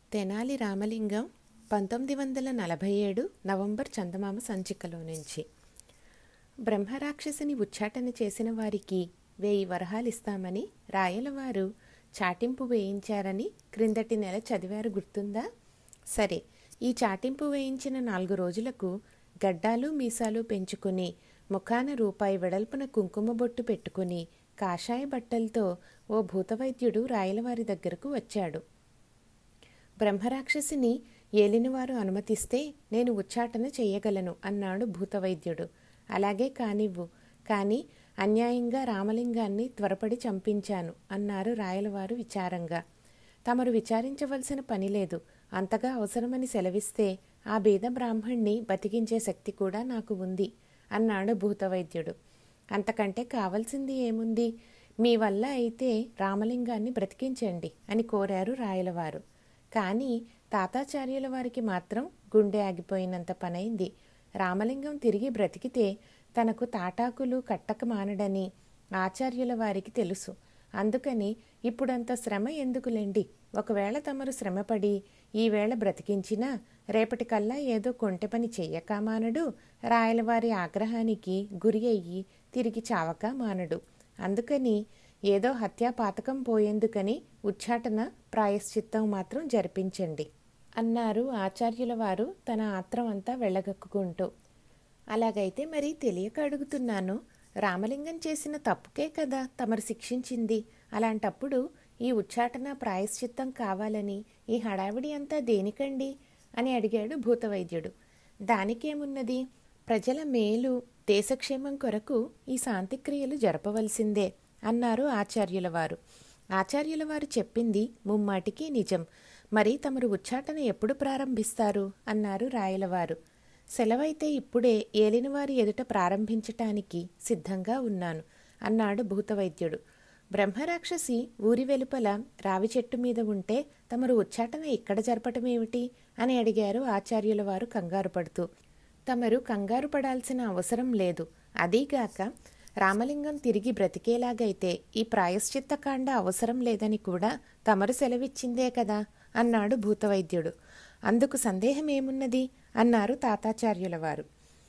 తెనాలి రామలింగం పంతొమ్మిది వందల నలభై ఏడు నవంబర్ చందమామ సంచికలో నుంచి బ్రహ్మరాక్షసిని ఉచ్చాటన చేసిన వారికి వెయ్యి వరహాలిస్తామని రాయలవారు చాటింపు వేయించారని క్రిందటి నెల చదివారు గుర్తుందా సరే ఈ చాటింపు వేయించిన నాలుగు రోజులకు గడ్డాలు మీసాలు పెంచుకుని ముఖాన రూపాయి వెడల్పున కుంకుమ బొట్టు పెట్టుకుని కాషాయ బట్టలతో ఓ భూతవైద్యుడు రాయలవారి దగ్గరకు వచ్చాడు బ్రహ్మరాక్షసిని ఏలినవారు అనుమతిస్తే నేను ఉచ్చాటన చెయ్యగలను అన్నాడు భూతవైద్యుడు అలాగే కానివ్వు కానీ అన్యాయంగా రామలింగాన్ని త్వరపడి చంపించాను అన్నారు రాయలవారు విచారంగా తమరు విచారించవలసిన పని లేదు అంతగా అవసరమని సెలవిస్తే ఆ బీద బ్రాహ్మణ్ణి బతికించే శక్తి కూడా నాకు ఉంది అన్నాడు భూతవైద్యుడు అంతకంటే కావలసింది ఏముంది మీ వల్ల అయితే రామలింగాన్ని బ్రతికించండి అని కోరారు రాయలవారు కానీ తాతాచార్యుల వారికి మాత్రం గుండె ఆగిపోయినంత పనైంది రామలింగం తిరిగి బ్రతికితే తనకు తాటాకులు కట్టక మానడని ఆచార్యుల వారికి తెలుసు అందుకని ఇప్పుడంత శ్రమ ఎందుకులేండి ఒకవేళ తమరు శ్రమపడి ఈవేళ బ్రతికించినా రేపటికల్లా ఏదో కొంటె పని చెయ్యక మానడు రాయలవారి ఆగ్రహానికి గురి అయ్యి తిరిగి చావక మానడు అందుకని ఏదో హత్యా పాతకం పోయేందుకని ఉచ్చాటన ప్రాయశ్చిత్తం మాత్రం జరిపించండి అన్నారు ఆచార్యుల వారు తన ఆత్రం అంతా వెళ్ళగక్కుకుంటూ అలాగైతే మరి తెలియక అడుగుతున్నాను రామలింగం చేసిన తప్పుకే కదా తమరు శిక్షించింది అలాంటప్పుడు ఈ ఉచ్చాటన ప్రాయశ్చిత్తం కావాలని ఈ హడావిడి అంతా దేనికండి అని అడిగాడు భూతవైద్యుడు దానికేమున్నది ప్రజల మేలు దేశక్షేమం కొరకు ఈ శాంతిక్రియలు జరపవలసిందే అన్నారు ఆచార్యుల వారు ఆచార్యుల వారు చెప్పింది ముమ్మాటికి నిజం మరి తమరు ఉచ్చాటన ఎప్పుడు ప్రారంభిస్తారు అన్నారు రాయలవారు సెలవైతే ఇప్పుడే ఏలినవారి ఎదుట ప్రారంభించటానికి సిద్ధంగా ఉన్నాను అన్నాడు భూతవైద్యుడు బ్రహ్మరాక్షసి ఊరి వెలుపల రావి చెట్టు మీద ఉంటే తమరు ఉచ్చాటన ఇక్కడ జరపటమేమిటి అని అడిగారు ఆచార్యుల వారు కంగారు పడుతూ తమరు కంగారు పడాల్సిన అవసరం లేదు అదీగాక రామలింగం తిరిగి బ్రతికేలాగైతే ఈ ప్రాయశ్చిత్తకాండ అవసరం లేదని కూడా తమరు సెలవిచ్చిందే కదా అన్నాడు భూతవైద్యుడు అందుకు సందేహం ఏమున్నది అన్నారు తాతాచార్యుల వారు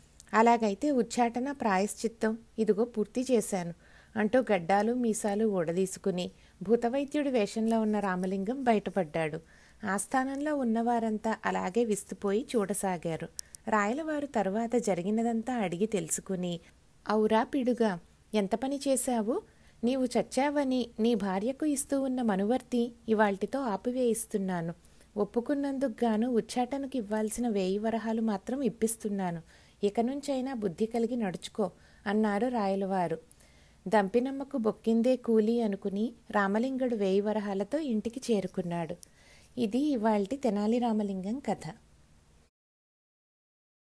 అలాగైతే ఉచ్చాటన ప్రాయశ్చిత్తం ఇదిగో పూర్తి చేశాను అంటూ గడ్డాలు మీసాలు ఊడదీసుకుని భూతవైద్యుడి వేషంలో ఉన్న రామలింగం బయటపడ్డాడు ఆస్థానంలో ఉన్నవారంతా అలాగే విస్తుపోయి చూడసాగారు రాయలవారు తరువాత జరిగినదంతా అడిగి తెలుసుకుని ఔరా పిడుగా ఎంత పని చేశావు నీవు చచ్చావని నీ భార్యకు ఇస్తూ ఉన్న మనువర్తి ఇవాల్టితో ఆపివేయిస్తున్నాను ఒప్పుకున్నందుకు గాను ఉచ్చాటనకు ఇవ్వాల్సిన వేయి వరహాలు మాత్రం ఇప్పిస్తున్నాను ఇక నుంచైనా బుద్ధి కలిగి నడుచుకో అన్నారు రాయలవారు దంపినమ్మకు బొక్కిందే కూలి అనుకుని రామలింగుడు వేయి వరహాలతో ఇంటికి చేరుకున్నాడు ఇది ఇవాల్టి తెనాలి రామలింగం కథ